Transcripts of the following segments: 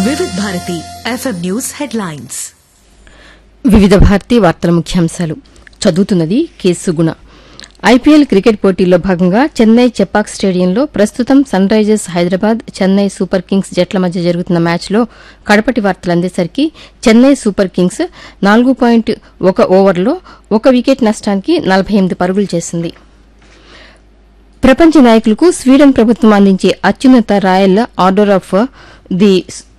వివిధ Bharati FM news headlines వివిధ భారతి వార్తల ముఖ్యాంశాలు చదువుతున్నది కె సుగుణ ఐపీఎల్ క్రికెట్ పోటీల్లో భాగంగా చెన్నై చెపాక్ స్టేడియంలో ప్రస్తుతం Sunrisers Hyderabad Chennai Super Kings జట్ల మధ్య జరుగుతున్న మ్యాచ్లో కడపటి వార్తలు అందేసరికి చెన్నై సూపర్ కింగ్స్ నాలుగు పాయింట్ ఒక ఓవర్లో ఒక వికెట్ నష్టానికి నలభై ఎనిమిది పరుగులు చేసింది ప్రపంచ నాయకులకు స్వీడన్ ప్రభుత్వం అందించే అత్యున్నత Royal Order of the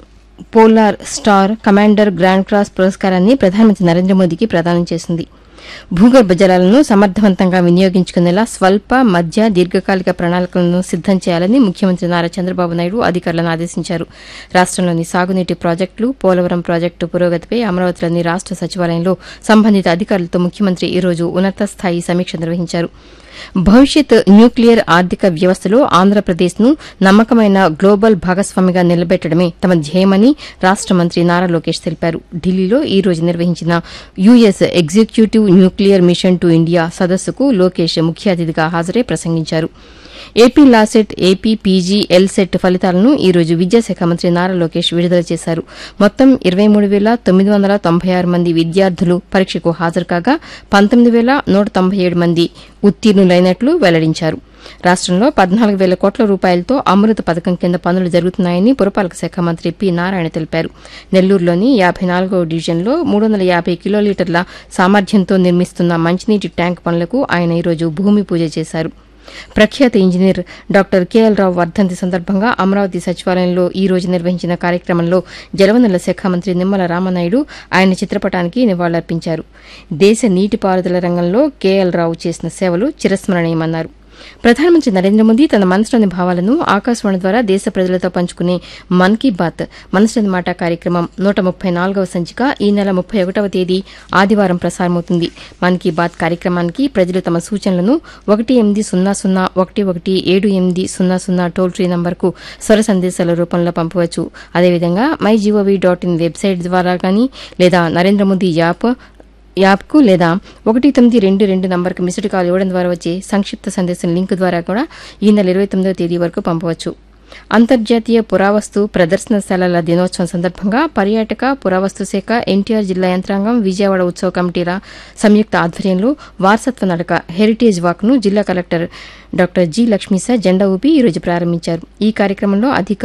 Polar Star Commander Grand Cross పురస్కారాన్ని ప్రధానమంత్రి నరేంద్ర మోదీకి ప్రదానం చేసింది భూగర్భ జలాలను సమర్థవంతంగా వినియోగించుకునేలా స్వల్ప మధ్య దీర్ఘకాలిక ప్రణాళికలను సిద్దం చేయాలని ముఖ్యమంత్రి నారా చంద్రబాబు నాయుడు అధికారులను ఆదేశించారు రాష్టంలోని సాగునీటి ప్రాజెక్టులు పోలవరం ప్రాజెక్టు పురోగతిపై అమరావతిలోని రాష్ట సచివాలయంలో సంబంధిత అధికారులతో ముఖ్యమంత్రి ఈ రోజు ఉన్నత స్థాయి సమీక్ష నిర్వహించారు భవిష్యత్ న్యూక్లియర్ ఆర్థిక వ్యవస్థలో ఆంధ్రప్రదేశ్ను నమ్మకమైన గ్లోబల్ భాగస్వామిగా నిలబెట్టడమే తమ ధ్యేయమని రాష్ట మంత్రి నారా లోకేష్ తెలిపారు ఢిల్లీలో ఈ రోజు నిర్వహించిన US executive nuclear mission to India సదస్సుకు లోకేష్ ముఖ్య అతిథిగా హాజరై ప్రసంగించారు AP LAWCET AP PG LCET ఫలితాలను ఈ రోజు విద్యాశాఖ మంత్రి నారా లోకేష్ విడుదల చేశారు మొత్తం ఇరవై మూడు వేల తొమ్మిది వందల తొంభై ఆరు మంది విద్యార్థులు పరీక్షకు హాజరు కాగా పంతొమ్మిది వేల నూట తొంభై ఏడు మంది ఉత్తీర్ణులైనట్లు వెల్లడించారు రాష్టంలో పద్నాలుగు వేల కోట్ల రూపాయలతో అమృత పథకం కింద పనులు జరుగుతున్నాయని పురపాలక శాఖ మంత్రి పి నారాయణ తెలిపారు నెల్లూరులోని యాభై నాలుగో డివిజన్లో మూడు వందల యాభై కిలోలీటర్ల సామర్థ్యంతో నిర్మిస్తున్న మంచినీటి ట్యాంక్ పనులకు ఆయన ఈరోజు భూమి పూజ చేశారు ప్రఖ్యాత ఇంజనీర్ డాక్టర్ కెఎల్ రావు వర్ధంతి సందర్భంగా అమరావతి సచివాలయంలో ఈ రోజు నిర్వహించిన కార్యక్రమంలో జలవనరుల శాఖ మంత్రి నిమ్మల రామనాయుడు ఆయన చిత్రపటానికి నివాళులర్పించారు దేశ నీటిపారుదల రంగంలో కెఎల్ రావు చేసిన సేవలు చిరస్మరణీయమన్నారు ప్రధానమంత్రి నరేంద్ర మోదీ తన మనసులోని భావాలను ఆకాశవాణి ద్వారా దేశ ప్రజలతో పంచుకునే మన్ కీ బాత్ మనసులోని మాట కార్యక్రమం నూట ముప్పై నాలుగవ సంచిక ఈ నెల ముప్పై ఒకటవ తేదీ ఆదివారం ప్రసారమవుతుంది మన్ కీ బాత్ కార్యక్రమానికి ప్రజలు తమ సూచనలను ఒకటి ఎనిమిది సున్నా సున్నా ఒకటి ఒకటి ఏడు ఎనిమిది సున్నా సున్నా టోల్ ఫ్రీ నంబర్కు స్వర సందేశాల రూపంలో పంపవచ్చు అదేవిధంగా my gov dot in website ద్వారా కానీ లేదా నరేంద్ర మోదీ యాప్ యాప్కు లేదా ఒకటి తొమ్మిది రెండు రెండు నంబర్కు మిస్డ్ కాల్ ఇవ్వడం ద్వారా వచ్చే సంక్షిప్త సందేశం లింక్ ద్వారా కూడా ఈ నెల ఇరవై తొమ్మిదవ తేదీ వరకు పంపవచ్చు అంతర్జాతీయ పురావస్తు ప్రదర్శనశాలల దినోత్సవం సందర్భంగా పర్యాటక పురావస్తు శాఖ ఎన్టీఆర్ జిల్లా యంత్రాంగం విజయవాడ ఉత్సవ కమిటీల సంయుక్త ఆధ్వర్యంలో వారసత్వ నడక హెరిటేజ్ వాక్ను జిల్లా కలెక్టర్ డాక్టర్ జి లక్ష్మీస జెండా ఊపి ఈరోజు ప్రారంభించారు ఈ కార్యక్రమంలో అధిక